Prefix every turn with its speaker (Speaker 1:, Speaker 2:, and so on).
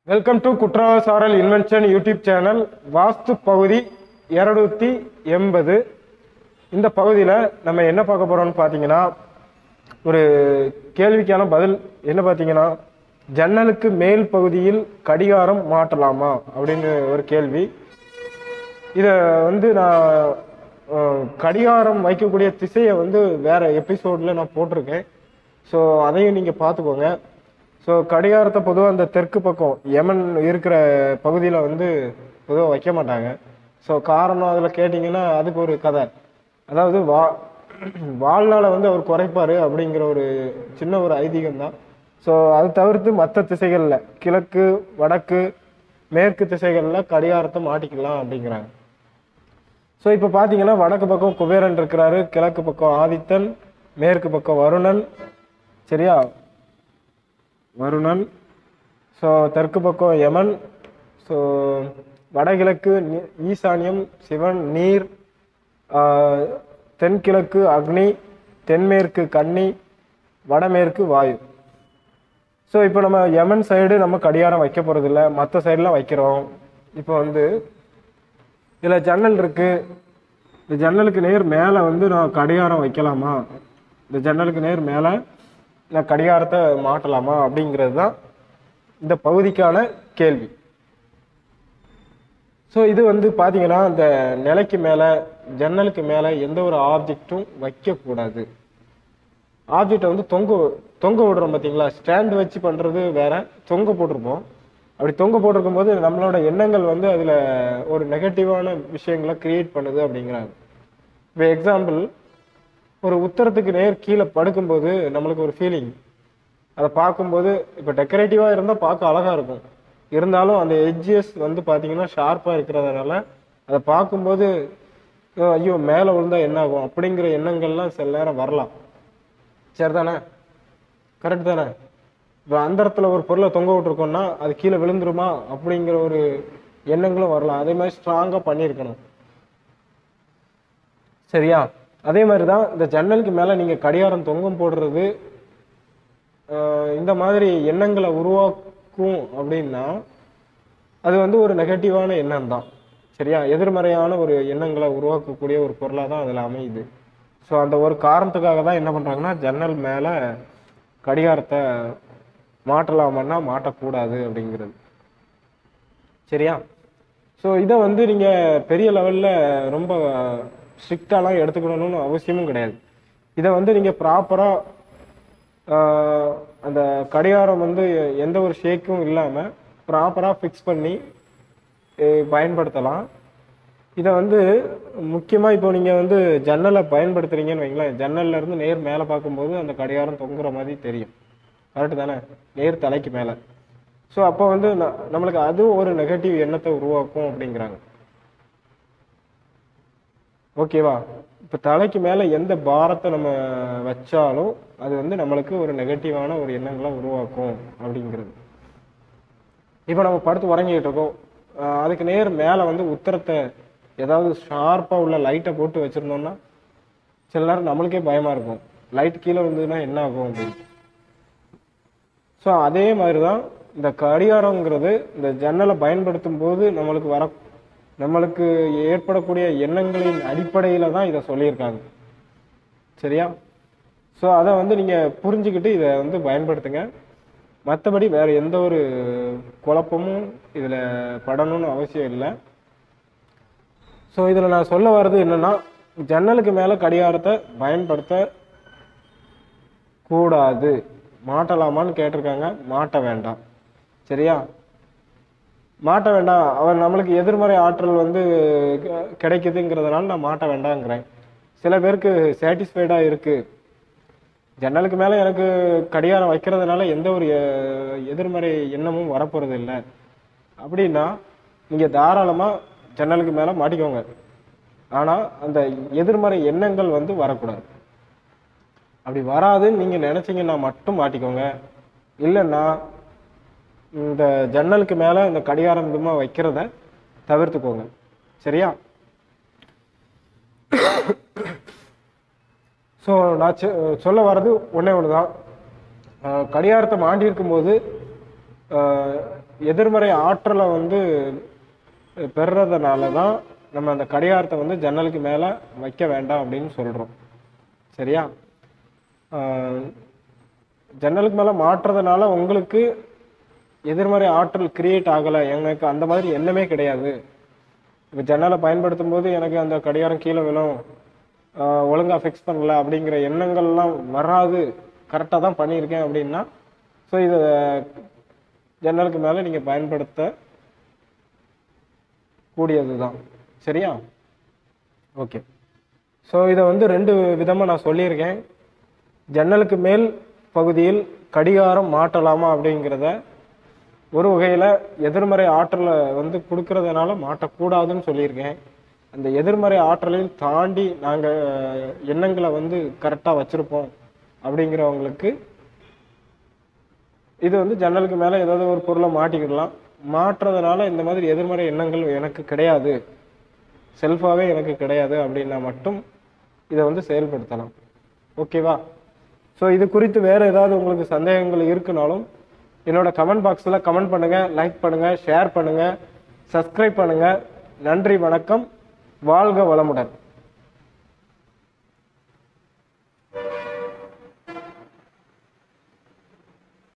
Speaker 1: welcome to Kutralasaral invention YouTube channel வாஸ்து பகுதி இருநூத்தி எண்பது இந்த பகுதியில் நம்ம என்ன பார்க்க போறோம்னு பார்த்தீங்கன்னா ஒரு கேள்விக்கான பதில் என்ன பார்த்தீங்கன்னா ஜன்னலுக்கு மேல் பகுதியில் கடிகாரம் மாட்டலாமா அப்படின்னு ஒரு கேள்வி இதை வந்து நான் அஹ், கடிகாரம் வைக்கக்கூடிய திசையை வந்து வேற எபிசோட்ல நான் போட்டிருக்கேன் ஸோ அதையும் நீங்கள் பார்த்துக்கோங்க ஸோ கடிகாரத்தை பொதுவாக அந்த தெற்கு பக்கம் யமன் இருக்கிற பகுதியில் வந்து பொதுவாக வைக்க மாட்டாங்க ஸோ காரணம் அதில் கேட்டிங்கன்னா அதுக்கு ஒரு கதை அதாவது வா வாழ்நாளை வந்து அவர் குறைப்பாரு அப்படிங்கிற ஒரு சின்ன ஒரு ஐதீகம் தான் ஸோ அது தவிர்த்து மற்ற திசைகளில் கிழக்கு வடக்கு மேற்கு திசைகளில் கடிகாரத்தை மாட்டிக்கலாம் அப்படிங்கிறாங்க ஸோ இப்போ பார்த்தீங்கன்னா வடக்கு பக்கம் குபேரன் இருக்கிறாரு கிழக்கு பக்கம் ஆதித்தன் மேற்கு பக்கம் வருணன் சரியா வருணன் ஸோ தெற்கு பக்கம் யமன் ஸோ வடகிழக்கு நி- ஈசான்யம் சிவன் நீர் ஆஹ், தென்கிழக்கு அக்னி தென்மேற்கு கன்னி வடமேற்கு வாயு ஸோ இப்போ நம்ம யமன் சைடு நம்ம கடிகாரம் வைக்க போகிறதில்ல மற்ற சைடெலாம் வைக்கிறோம் இப்போ வந்து இதில் ஜன்னல் இருக்கு இந்த ஜன்னலுக்கு நேர் மேலே வந்து நான் கடிகாரம் வைக்கலாமா இந்த ஜன்னலுக்கு நேர் மேலே நான் கடிகாரத்தை மாட்டலாமா அப்படிங்கிறது தான் இந்த பகுதிக்கான கேள்வி ஸோ இது வந்து பார்த்தீங்கன்னா இந்த நிலைக்கு மேலே ஜன்னலுக்கு மேலே எந்த ஒரு ஆப்ஜெக்ட்டும் வைக்கக்கூடாது ஆப்ஜெக்டை வந்து தொங்க தொங்க விடுறோம் பார்த்தீங்களா ஸ்டாண்ட் வச்சு பண்ணுறது வேற தொங்க போட்டிருப்போம் அப்படி தொங்க போட்டிருக்கும் போது நம்மளோட எண்ணங்கள் வந்து அதில் ஒரு நெகட்டிவான விஷயங்களை கிரியேட் பண்ணுது அப்படிங்கிறாங்க இப்போ எக்ஸாம்பிள் ஒரு உத்தரத்துக்கு நேர் கீழே படுக்கும்போது நம்மளுக்கு ஒரு ஃபீலிங் அதை பார்க்கும்போது இப்போ டெக்கரேட்டிவாக இருந்தால் பார்க்க அழகாக இருக்கும் இருந்தாலும் அந்த எட்ஜஸ் வந்து பார்த்தீங்கன்னா ஷார்ப்பாக இருக்கிறதுனால அதை பார்க்கும்போது "ஐயோ, ஐயோ மேலே விழுந்தா என்ன ஆகும் அப்படிங்கிற எண்ணங்கள்லாம் சில நேரம் வரலாம் சரிதானே கரெக்ட் தானே இப்போ அந்த இடத்துல ஒரு பொருளை தொங்க விட்டுருக்கோம்னா அது கீழே விழுந்துருமா அப்படிங்கிற ஒரு எண்ணங்களும் வரலாம் அதே மாதிரி ஸ்ட்ராங்காக பண்ணியிருக்கணும் சரியா அதே மாதிரி தான் இந்த ஜன்னலுக்கு மேலே நீங்கள் கடிகாரம் தொங்கம் போடுறது ஆஹ், இந்த மாதிரி எண்ணங்களை உருவாக்கும் அப்படின்னா அது வந்து ஒரு நெகட்டிவான எண்ணம் தான் சரியா எதிர்மறையான ஒரு எண்ணங்களை உருவாக்கக்கூடிய ஒரு பொருளாக தான் அதில் அமையுது ஸோ அந்த ஒரு காரணத்துக்காக தான் என்ன பண்ணுறாங்கன்னா ஜன்னல் மேலே கடிகாரத்தை மாட்டலாமன்னா மாட்டக்கூடாது அப்படிங்கிறது சரியா ஸோ இதை வந்து நீங்கள் பெரிய லெவலில் ரொம்ப ஸ்ட்ரிக்டாலாம் எடுத்துக்கணும்னு அவசியமும் கிடையாது இதை வந்து நீங்கள் ப்ராப்பராக அந்த கடிகாரம் வந்து எந்த ஒரு ஷேக்கும் இல்லாமல் ப்ராப்பராக ஃபிக்ஸ் பண்ணி அஹ், பயன்படுத்தலாம் இதை வந்து முக்கியமாக இப்போ நீங்கள் வந்து ஜன்னலை பயன்படுத்துறீங்கன்னு வைங்களேன் ஜன்னல்ல இருந்து நேர் மேலே பார்க்கும்போது அந்த கடிகாரம் தொங்குற மாதிரி தெரியும் கரெக்டு தானே நேர் தலைக்கு மேலே ஸோ அப்போ வந்து ந- நம்மளுக்கு அது ஒரு நெகட்டிவ் எண்ணத்தை உருவாக்கும் அப்படிங்கிறாங்க ஓகேவா இப்போ தலைக்கு மேலே எந்த பாரத்தை நம்ம வச்சாலும் அது வந்து நம்மளுக்கு ஒரு நெகட்டிவான ஒரு எண்ணங்களை உருவாக்கும் அப்படிங்கிறது இப்போ நம்ம படுத்து உறங்கிட்டு இருக்கோம் ஆஹ் அதுக்கு நேர் மேலே வந்து உத்தரத்தை ஏதாவது ஷார்ப்பாக உள்ள லைட்டை போட்டு வச்சிருந்தோம்னா சில நேரம் நம்மளுக்கே பயமா இருக்கும் லைட் கீழே வந்ததுன்னா என்ன ஆகும் அப்படின்னு ஸோ அதே மாதிரி தான் இந்த கடிகாரங்கிறது இந்த ஜன்னலை பயன்படுத்தும் போது நம்மளுக்கு வர நம்மளுக்கு ஏற்படக்கூடிய எண்ணங்களின் அடிப்படையில் தான் இதை சொல்லியிருக்காங்க சரியா ஸோ அதை வந்து நீங்கள் புரிஞ்சுக்கிட்டு இதை வந்து பயன்படுத்துங்க மற்றபடி வேற எந்த ஒரு குழப்பமும் இதில் படணும்னு அவசியம் இல்லை ஸோ இதில் நான் சொல்ல வர்றது என்னன்னா ஜன்னலுக்கு மேலே கடிகாரத்தை பயன்படுத்த கூடாது மாட்டலாமான்னு கேட்டிருக்காங்க மாட்ட வேண்டாம் சரியா மாட்ட வேண்டாம் அவர் நம்மளுக்கு எதிர்மறை ஆற்றல் வந்து க- கிடைக்குதுங்கிறதுனால நான் மாட்ட வேண்டாங்கிறேன் சில பேருக்கு சாட்டிஸ்ஃபைடாக இருக்கு ஜன்னலுக்கு மேலே எனக்கு கடிகாரம் வைக்கிறதுனால எந்த ஒரு எ- எதிர்மறை எண்ணமும் வரப்போறது இல்லை அப்படின்னா நீங்கள் தாராளமாக ஜன்னலுக்கு மேலே மாட்டிக்கோங்க ஆனால் அந்த எதிர்மறை எண்ணங்கள் வந்து வரக்கூடாது அப்படி வராதுன்னு நீங்கள் நினச்சிங்கன்னா மட்டும் மாட்டிக்கோங்க இல்லைன்னா இந்த ஜன்னலுக்கு மேலே இந்த கடிகாரம் இதுமா வைக்கிறத தவிர்த்துக்கோங்க சரியா ஸோ நான் சொ- சொல்ல வர்றது ஒன்றே ஒன்று தான் கடிகாரத்தை மாட்டி இருக்கும்போது ஆஹ், எதிர்மறை ஆற்றலை வந்து பெறுறதுனால தான் நம்ம அந்த கடிகாரத்தை வந்து ஜன்னலுக்கு மேலே வைக்க வேண்டாம் அப்படின்னு சொல்கிறோம் சரியா ஆஹ் ஜன்னலுக்கு மேலே மாட்டுறதுனால உங்களுக்கு எதிர்மறை ஆற்றல் கிரியேட் ஆகலை எனக்கு அந்த மாதிரி எண்ணமே கிடையாது இப்போ ஜன்னலை பயன்படுத்தும் போது எனக்கு அந்த கடிகாரம் கீழே விழும் ஆஹ் ஒழுங்கா ஃபிக்ஸ் பண்ணல அப்படிங்கிற எண்ணங்கள்லாம் வராது கரெக்டாக தான் பண்ணியிருக்கேன் அப்படின்னா ஸோ இதை ஜன்னலுக்கு மேலே நீங்கள் பயன்படுத்த கூடியது தான் சரியா ஓகே ஸோ இதை வந்து ரெண்டு விதமாக நான் சொல்லியிருக்கேன் ஜன்னலுக்கு மேல் பகுதியில் கடிகாரம் மாட்டலாமா அப்படிங்கிறத ஒரு வகையில் எதிர்மறை ஆற்றலை வந்து கொடுக்கறதுனால மாட்டக்கூடாதுன்னு சொல்லியிருக்கேன் அந்த எதிர்மறை ஆற்றலையும் தாண்டி நாங்கள் எண்ணங்களை வந்து கரெக்டாக வச்சுருப்போம் அப்படிங்கிறவங்களுக்கு இது வந்து ஜன்னலுக்கு மேலே ஏதாவது ஒரு பொருளை மாட்டிக்கிடலாம் மாட்டுறதுனால இந்த மாதிரி எதிர்மறை எண்ணங்கள் எனக்கு கிடையாது செல்ஃபாகவே எனக்கு கிடையாது அப்படின்னா மட்டும் இதை வந்து செயல்படுத்தலாம் ஓகேவா ஸோ இது குறித்து வேறு ஏதாவது உங்களுக்கு சந்தேகங்கள் இருக்குனாலும் என்னோட கமெண்ட் பாக்ஸில் கமெண்ட் பண்ணுங்கள் லைக் பண்ணுங்கள் ஷேர் பண்ணுங்கள் சப்ஸ்கிரைப் பண்ணுங்கள் நன்றி வணக்கம் வாழ்க வளமுடன்